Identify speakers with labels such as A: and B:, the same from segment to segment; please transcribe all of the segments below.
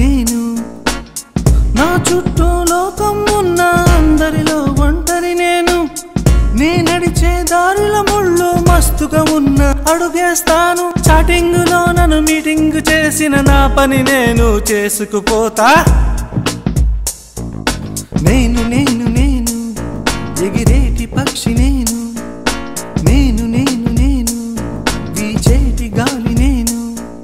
A: నేను నా చుట్టూ లోకం ఉన్న అందరిలో ఒంటరి నేను నే నడిచే దారుల ముళ్ళు మస్తుగా ఉన్న అడుగేస్తాను చాటింగ్ లో నన్ను మీటింగ్ చేసిన నా పని నేను చేసుకుపోతా నేను నేను నేను ఎగిరేటి పక్షి నేను నేను నేను నేను వీచేటి గాలి నేను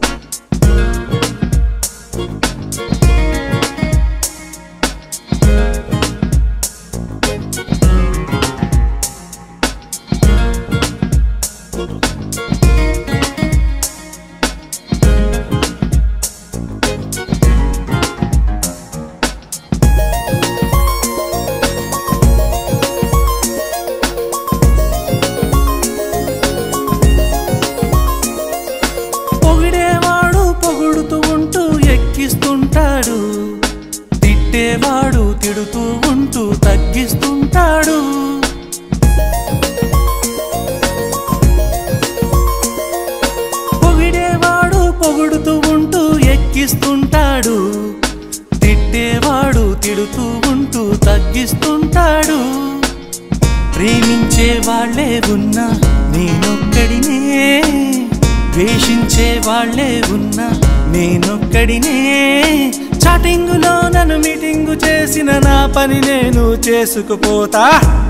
A: పొగిడేవాడు పొగుడుతూ ఉంటూ ఎక్కిస్తుంటాడు తిట్టేవాడు తిడుతూ ఉంటూ తగ్గిస్తుంటాడు పొగిడేవాడు పొగుడుతూ ఉంటూ ఎక్కిస్తుంటాడు తిట్టేవాడు తిడుతూ ఉంటూ తగ్గిస్తుంటాడు ప్రేమించే వాళ్ళే ఉన్నా నేనొక్కడినే ద్వేషించే వాళ్ళే ఉన్నా నేనొక్కడినే చాటింగులో నన్ను మీటింగు చేసిన నా పని నేను చేసుకుపోతా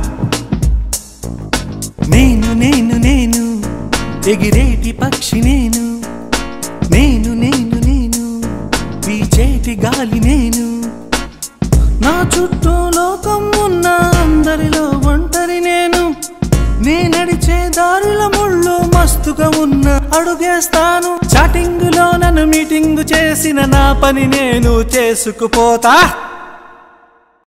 A: నేను నేను నేను ఎగిరేటి పక్షి నేను నేను నేను నేను వీచేటి గాలి నేను నా చుట్టూ లోకం ఉన్న అందరిలో ఒంటరి నేను నే నడిచే దారుల ముళ్ళు మస్తుగా ఉన్న అడుగేస్తాను చాటింగ్ లో నన్ను మీటింగ్ చేసిన నా పని నేను చేసుకుపోతా